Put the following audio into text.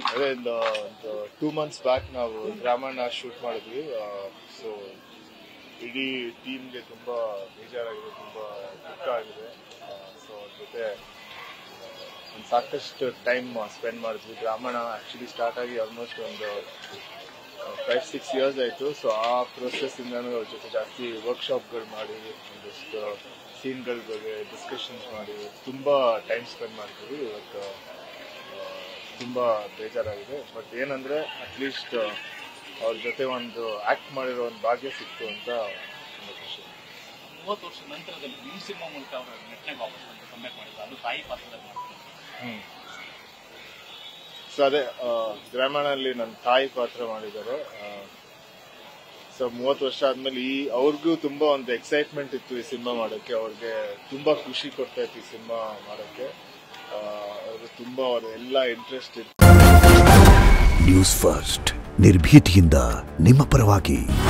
ಅದೇ ಒಂದು ಒಂದು ಟೂ ಮಂತ್ಸ್ ಬ್ಯಾಕ್ ನಾವು ರಾಮಾಯಣ ಶೂಟ್ ಮಾಡಿದ್ವಿ ಸೊ ಇಡೀ ಟೀಮ್ಗೆ ತುಂಬಾ ಬೇಜಾರಾಗಿದೆ ತುಂಬಾ ದುಃಖ ಆಗಿದೆ ಸೊ ಅವ್ರ ಜೊತೆ ಒಂದು ಸಾಕಷ್ಟು ಟೈಮ್ ಸ್ಪೆಂಡ್ ಮಾಡಿದ್ವಿ ರಾಮಾಯಣ ಆಕ್ಚುಲಿ ಸ್ಟಾರ್ಟ್ ಆಗಿ ಆಲ್ಮೋಸ್ಟ್ ಒಂದು ಫೈವ್ ಸಿಕ್ಸ್ ಇಯರ್ಸ್ ಆಯಿತು ಸೊ ಆ ಪ್ರೊಸೆಸ್ ಇಂದಾನು ಅವ್ರ ಜೊತೆ ಜಾಸ್ತಿ ವರ್ಕ್ಶಾಪ್ಗಳು ಮಾಡಿ ಒಂದಷ್ಟು ಸೀನ್ಗಳ ಬಗ್ಗೆ ಡಿಸ್ಕಷನ್ಸ್ ಮಾಡಿ ತುಂಬಾ ಟೈಮ್ ಸ್ಪೆಂಡ್ ಮಾಡ್ತೀವಿ ಇವತ್ತು ಆ, ತುಂಬಾ ಬೇಜಾರಾಗಿದೆ ಬಟ್ ಏನಂದ್ರೆ ಅಟ್ಲೀಸ್ಟ್ ಅವ್ರ ಜೊತೆ ಒಂದು ಆಕ್ಟ್ ಮಾಡಿರೋ ಒಂದು ಭಾಗ್ಯ ಸಿಕ್ತು ಅಂತ ತುಂಬಾ ಖುಷಿ ಮೂವತ್ತು ವರ್ಷದ ನಂತರದಲ್ಲಿ ಈ ಸಿನಿಮಾ ಮೂಲಕ ಅವರ ನಟನೆಗೆ ವಾಪಸ್ ಬಂದು ಕಂಬ್ಯಾಕ್ ಮಾಡಿದ್ರು ಅದು ತಾಯಿ ಪಾತ್ರದಲ್ಲಿ ಮಾಡ್ತಾರೆ ಹ್ಮ್ ಸೊ ಅದೇ ಗ್ರಾಮೀಣಲ್ಲಿ ನನ್ನ ತಾಯಿ ಪಾತ್ರ ಮಾಡಿದ್ದಾರೆ ಸೊ ಮೂವತ್ತು ವರ್ಷ ಆದ್ಮೇಲೆ ಈ ಅವ್ರಿಗೂ ತುಂಬಾ ಒಂದು ಎಕ್ಸೈಟ್ಮೆಂಟ್ ಇತ್ತು ಈ ಸಿನಿಮಾ ಮಾಡೋಕ್ಕೆ ಅವ್ರಿಗೆ ತುಂಬಾ ಖುಷಿ ಕೊಡ್ತಾ ಇತ್ತು ಈ ಸಿನಿಮಾ ಮಾಡೋಕ್ಕೆ ಅವರು ತುಂಬಾ ಅವ್ರ ಎಲ್ಲ ಇಂಟ್ರೆಸ್ಟ್ ಇತ್ತು ನ್ಯೂಸ್ ಫಸ್ಟ್ ನಿರ್ಭೀತಿಯಿಂದ ನಿಮ್ಮ ಪರವಾಗಿ